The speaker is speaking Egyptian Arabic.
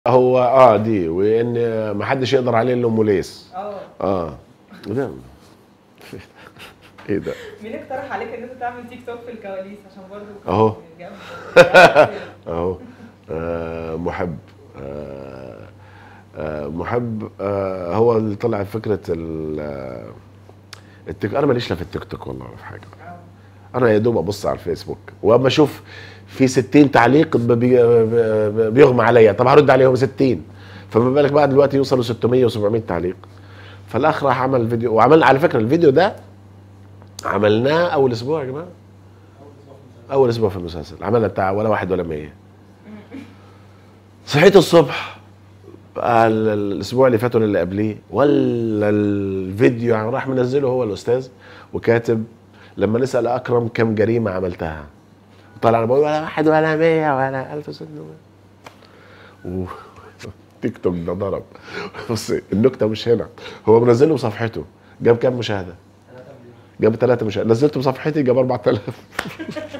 هو اه دي وان ما حدش يقدر عليه الا ام ليس اه اه ده ايه ده مين اقترح عليك ان انت تعمل تيك توك في الكواليس عشان برضه أهو. جنب- اهو آه محب آه آه محب آه هو اللي طلع فكره ال آه، التيك انا ماليش لا في التيك توك والله ولا في حاجه آه. انا يا دوب ابص على الفيسبوك واما اشوف في 60 تعليق ب- بي- ب- بيغمى عليا طب هرد عليهم 60 فما بالك بقى دلوقتي يوصلوا 600 و700 تعليق فالاخ راح عمل فيديو وعمل على فكره الفيديو ده عملناه اول اسبوع يا جماعه اول اسبوع في المسلسل عملنا بتاع ولا واحد ولا 100 صحيت الصبح بقى ال- الاسبوع اللي فات ولا اللي قبليه ولا الفيديو يعني راح منزله هو الاستاذ وكاتب لما نسال اكرم كم جريمه عملتها طلع انا بقول ولا واحد ولا 100 ولا 1600 و تيك توك ده ضرب بص النكته مش هنا هو منزله بصفحته جاب كام مشاهده؟ جاب ثلاثة مشاهدة نزلته بصفحتي جاب 4000